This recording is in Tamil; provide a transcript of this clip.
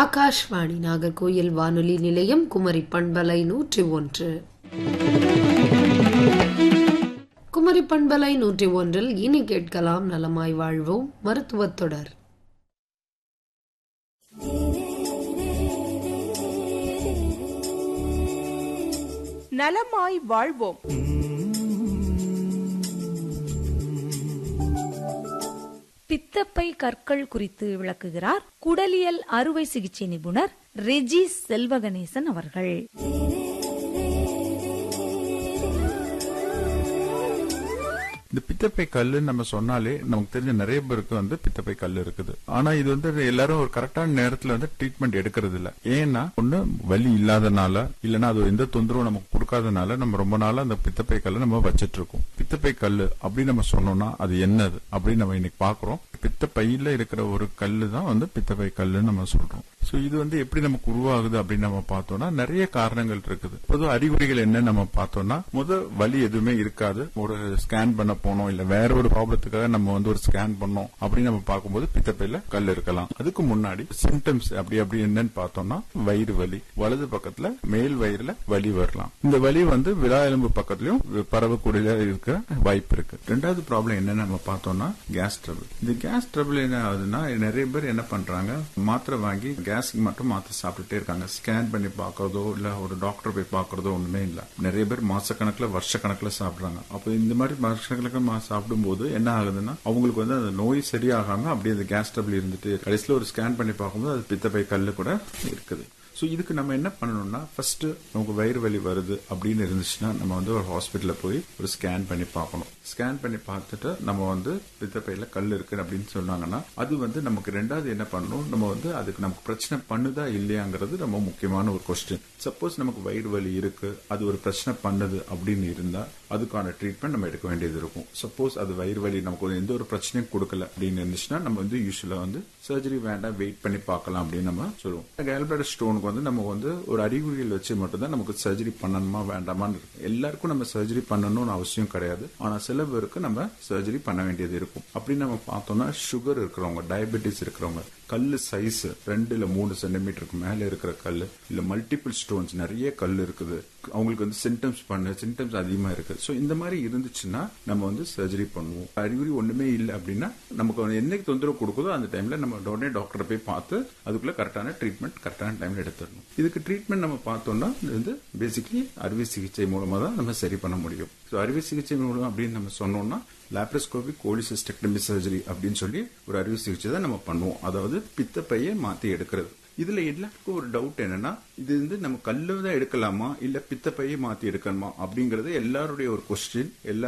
ஆகாஷ்வாணி நாகர்கோயில் வானொலி நிலையம் குமரி பண்பலை நூற்றி ஒன்று குமரி பண்பலை நூற்றி ஒன்றில் இனி கேட்கலாம் நலமாய் வாழ்வோம் மருத்துவத் தொடர் நலமாய் வாழ்வோம் பித்தப்பை கற்கள் குறித்து விளக்குகிறார் குடலியல் அறுவை சிகிச்சை நிபுணர் ரெஜி செல்வகணேசன் அவர்கள் இந்த பித்தப்பை கல்லுன்னு நம்ம சொன்னாலே நமக்கு தெரிஞ்ச நிறைய பேருக்கு வந்து பித்தப்பை கல் இருக்குது ஆனா இது வந்து எல்லாரும் ஒரு கரெக்டான நேரத்துல வந்து ட்ரீட்மெண்ட் எடுக்கிறது இல்ல ஏன்னா ஒண்ணு வலி இல்லாதனால இல்லைன்னா அது எந்த தொந்தரவும் நமக்கு கொடுக்காதனால நம்ம ரொம்ப நாளா அந்த பித்தப்பை கல்லை நம்ம வச்சிட்டு இருக்கோம் பித்தப்பை கல்லு அப்படின்னு நம்ம சொன்னோம்னா அது என்னது அப்படின்னு நம்ம இன்னைக்கு பாக்குறோம் பித்தப்பையில இருக்கிற ஒரு கல்லு தான் வந்து பித்தப்பை கல்லுன்னு நம்ம சொல்றோம் சோ இது வந்து எப்படி நமக்கு உருவாகுது அப்படின்னு நம்ம பார்த்தோம்னா நிறைய காரணங்கள் இருக்குது பொது அறிகுறிகள் என்ன நம்ம பார்த்தோம்னா முத வலி எதுவுமே இருக்காது ஒரு ஸ்கேன் பண்ண போனோம் இல்ல வேற ஒரு ப்ராப்ளத்துக்காக நம்ம வந்து ஒரு ஸ்கேன் பண்ணோம் அப்படின்னு நம்ம பார்க்கும்போது பித்தப்பையில கல் இருக்கலாம் அதுக்கு முன்னாடி சிம்டம்ஸ் அப்படி அப்படி என்னன்னு பார்த்தோம்னா வயிறு வலி வலது பக்கத்துல மேல் வயிறுல வலி வரலாம் இந்த வலி வந்து விழா எலும்பு பக்கத்துலயும் பரவக்கூடிய இருக்க வாய்ப்பு இருக்கு ரெண்டாவது ப்ராப்ளம் என்னன்னு நம்ம பார்த்தோம்னா கேஸ் ட்ரபிள் இந்த கேஸ் ட்ரபிள் என்ன ஆகுதுன்னா நிறைய பேர் என்ன பண்றாங்க மாத்திரை வாங்கி கேஸுக்கு மட்டும் மாத்திரை சாப்பிட்டுட்டே இருக்காங்க ஸ்கேன் பண்ணி பார்க்கறதோ இல்ல ஒரு டாக்டர் போய் பார்க்கறதோ ஒண்ணுமே இல்ல நிறைய பேர் மாசக்கணக்கில் வருஷ கணக்குல சாப்பிடுறாங்க அப்போ இந்த மாதிரி வருஷக்கணக்கில் சாப்பிடும்போது என்ன ஆகுதுன்னா அவங்களுக்கு வந்து அந்த நோய் சரியாகாம அப்படியே அந்த கேஸ் ட்ரபிள் இருந்துட்டு கடைசியில் ஒரு ஸ்கேன் பண்ணி பார்க்கும்போது அது பித்தப்பை கல்லு கூட இருக்குது ஸோ இதுக்கு நம்ம என்ன பண்ணணும்னா ஃபர்ஸ்ட் நமக்கு வயிறு வலி வருது அப்படின்னு இருந்துச்சுன்னா நம்ம வந்து ஒரு ஹாஸ்பிட்டல்ல போய் ஒரு ஸ்கேன் பண்ணி பார்க்கணும் ஸ்கேன் பண்ணி பார்த்துட்டு நம்ம வந்து பித்தப்பையில கல் இருக்கு அப்படின்னு சொன்னாங்கன்னா அது வந்து நமக்கு ரெண்டாவது என்ன பண்ணணும் நம்ம வந்து அதுக்கு நமக்கு பிரச்சனை பண்ணுதா இல்லையாங்கிறது ரொம்ப முக்கியமான ஒரு கொஸ்டின் சப்போஸ் நமக்கு வயிறு வலி இருக்கு அது ஒரு பிரச்சனை பண்ணுது அப்படின்னு இருந்தா அதுக்கான ட்ரீட்மெண்ட் நம்ம எடுக்க வேண்டியது இருக்கும் சப்போஸ் அது வயிறு வலி நமக்கு எந்த ஒரு பிரச்சனையும் கொடுக்கல அப்படின்னு இருந்துச்சுன்னா நம்ம வந்து யூஸ்வலா வந்து சர்ஜரி வேண்டாம் வெயிட் பண்ணி பார்க்கலாம் அப்படின்னு நம்ம சொல்லுவோம் கேல்பிளடர் ஸ்டோனுக்கு வந்து நம்ம வந்து ஒரு அறிகுறிகள் வச்சு மட்டும்தான் நமக்கு சர்ஜரி பண்ணணுமா வேண்டாமான்னு இருக்கு எல்லாருக்கும் நம்ம சர்ஜரி பண்ணணும்னு அவசியம் கிடையாது ஆனா சில பேருக்கு நம்ம சர்ஜரி பண்ண வேண்டியது இருக்கும் அப்படின்னு நம்ம பார்த்தோம்னா சுகர் இருக்கிறவங்க டயபெட்டிஸ் இருக்கிறவங்க கல்லு சைஸ் ரெண்டு இல்ல மூணு சென்டிமீட்டருக்கு மேல இருக்கிற கல் இல்ல மல்டிபிள் ஸ்டோன்ஸ் நிறைய கல் இருக்குது அவங்களுக்கு வந்து சிம்டம்ஸ் பண்ண சிம்டம்ஸ் அதிகமா இருக்கு ஸோ இந்த மாதிரி இருந்துச்சுன்னா நம்ம வந்து சர்ஜரி பண்ணுவோம் அறிகுறி ஒண்ணுமே இல்லை அப்படின்னா நமக்கு என்னைக்கு தொந்தரவு கொடுக்குதோ அந்த டைம்ல நம்ம உடனே டாக்டரை போய் பார்த்து அதுக்குள்ள கரெக்டான ட்ரீட்மெண்ட் கரெக்டான டைம்ல எடுத்துடணும் இதுக்கு ட்ரீட்மெண்ட் நம்ம பார்த்தோம்னா இது வந்து பேசிக்கலி அறுவை சிகிச்சை மூலமா தான் நம்ம சரி பண்ண முடியும் ஸோ அறுவை சிகிச்சை மூலம் அப்படின்னு நம்ம சொன்னோம்னா லாப்ரோஸ்கோபிக் கோலிசிஸ்டெக்டமி சர்ஜரி அப்படின்னு சொல்லி ஒரு அறுவை சிகிச்சை தான் நம்ம பண்ணுவோம் அதாவது பித்தப்பையை மாத்தி எடுக்கிறது இதுல எல்லாருக்கும் ஒரு டவுட் என்னன்னா இது வந்து நம்ம கல்லு தான் எடுக்கலாமா இல்ல பித்தப்பையை மாத்தி எடுக்கணுமா அப்படிங்கறது எல்லாருடைய ஒரு கொஸ்டின் எல்லா